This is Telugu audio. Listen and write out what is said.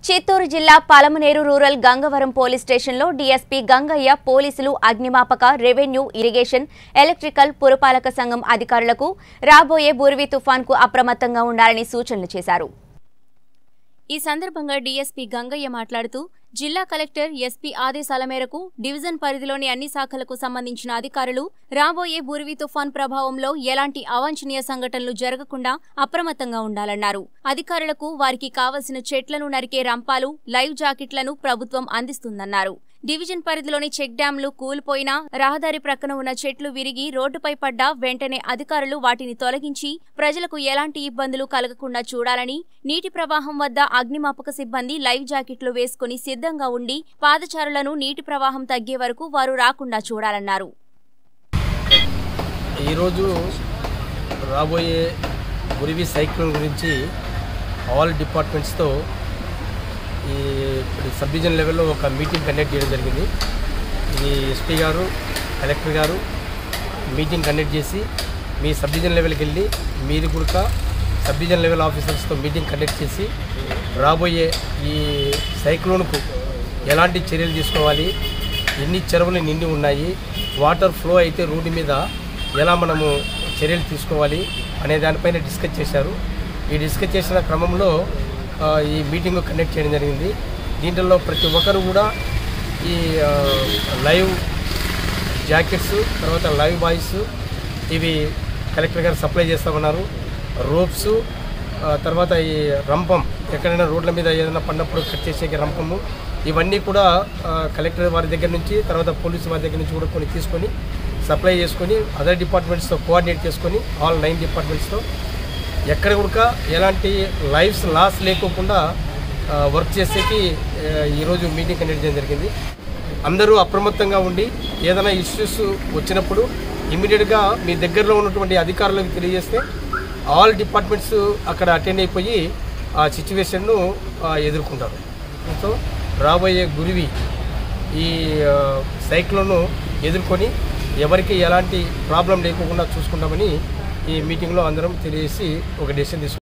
చిత్తూరు జిల్లా పలమనేరు రూరల్ గంగవరం పోలీస్ స్టేషన్లో డీఎస్పీ గంగయ్య పోలీసులు అగ్నిమాపక రెవెన్యూ ఇరిగేషన్ ఎలక్ట్రికల్ పురపాలక సంఘం అధికారులకు రాబోయే బురివి తుఫాన్కు అప్రమత్తంగా ఉండాలని సూచనలు చేశారు ఈ సందర్భంగా డీఎస్పీ గంగయ్య మాట్లాడుతూ జిల్లా కలెక్టర్ ఎస్పీ ఆదేశాల మేరకు డివిజన్ పరిధిలోని అన్ని శాఖలకు సంబంధించిన అధికారులు రాబోయే బురివి తుఫాన్ ప్రభావంలో ఎలాంటి అవాంఛనీయ సంఘటనలు జరగకుండా అప్రమత్తంగా ఉండాలన్నారు అధికారులకు వారికి కావలసిన చెట్లను నరికే రంపాలు లైవ్ జాకెట్లను ప్రభుత్వం అందిస్తుందన్నారు డివిజన్ పరిధిలోని చెక్ డ్యాంలు కూలిపోయినా రహదారి ప్రక్కన ఉన్న చెట్లు విరిగి రోడ్డుపై పడ్డా వెంటనే అధికారులు వాటిని తొలగించి ప్రజలకు ఎలాంటి ఇబ్బందులు కలగకుండా చూడాలని నీటి ప్రవాహం వద్ద అగ్నిమాపక సిబ్బంది లైవ్ జాకెట్లు వేసుకుని సిద్ధంగా ఉండి పాదచారులను నీటి ప్రవాహం తగ్గే వరకు వారు రాకుండా చూడాలన్నారు ఈరోజు రాబోయే గురివి సైక్లోన్ గురించి ఆల్ డిపార్ట్మెంట్స్తో ఈ ఇప్పుడు సబ్ డివిజన్ లెవెల్లో ఒక మీటింగ్ కండక్ట్ చేయడం జరిగింది ఇది ఎస్పీ గారు కలెక్టర్ గారు మీటింగ్ కండక్ట్ చేసి మీ సబ్ డివిజన్ లెవెల్కి వెళ్ళి మీరు కూడా సబ్ డివిజన్ లెవెల్ ఆఫీసర్స్తో మీటింగ్ కండక్ట్ చేసి రాబోయే ఈ సైక్లోన్కు ఎలాంటి చర్యలు తీసుకోవాలి ఎన్ని చెరువులు నిండి ఉన్నాయి వాటర్ ఫ్లో అయితే రోడ్డు మీద ఎలా మనము చర్యలు తీసుకోవాలి అనే దానిపైన డిస్కస్ చేశారు ఈ డిస్కస్ చేసిన క్రమంలో ఆ, ఈ మీటింగ్ కండక్ట్ చేయడం జరిగింది దీంట్లో ప్రతి ఒక్కరు కూడా ఈ ఆ, లైవ్ జాకెట్స్ తర్వాత లైవ్ బాయ్స్ ఇవి కలెక్టర్ గారు సప్లై చేస్తామన్నారు రోప్స్ ఆ, తర్వాత ఈ రంపం ఎక్కడైనా రోడ్ల మీద ఏదైనా పడినప్పుడు కట్ చేసే రంపము ఇవన్నీ కూడా ఆ, కలెక్టర్ వారి దగ్గర నుంచి తర్వాత పోలీసు వారి దగ్గర నుంచి కూడా కొన్ని తీసుకొని సప్లై చేసుకొని అదర్ డిపార్ట్మెంట్స్తో కోఆర్డినేట్ చేసుకొని ఆల్ నైన్ డిపార్ట్మెంట్స్తో ఎక్కడ కూడా ఎలాంటి లైఫ్స్ లాస్ లేకోకుండా ఆ, వర్క్ చేసేకి ఆ, ఈరోజు మీటింగ్ కండక్ట్ చేయడం జరిగింది అందరూ అప్రమత్తంగా ఉండి ఏదైనా ఇష్యూస్ వచ్చినప్పుడు ఇమీడియట్గా మీ దగ్గరలో ఉన్నటువంటి అధికారులకు తెలియజేస్తే ఆల్ డిపార్ట్మెంట్స్ అక్కడ అటెండ్ అయిపోయి ఆ సిచ్యువేషన్ను ఎదుర్కొంటారు సో రాబోయే గురివి ఈ ఆ, సైక్లోన్ను ఎదుర్కొని ఎవరికి ఎలాంటి ప్రాబ్లం లేకుండా చూసుకుంటామని ఈ మీటింగ్లో అందరం తెలియజేసి ఒక డెసిషన్ తీసుకున్నాం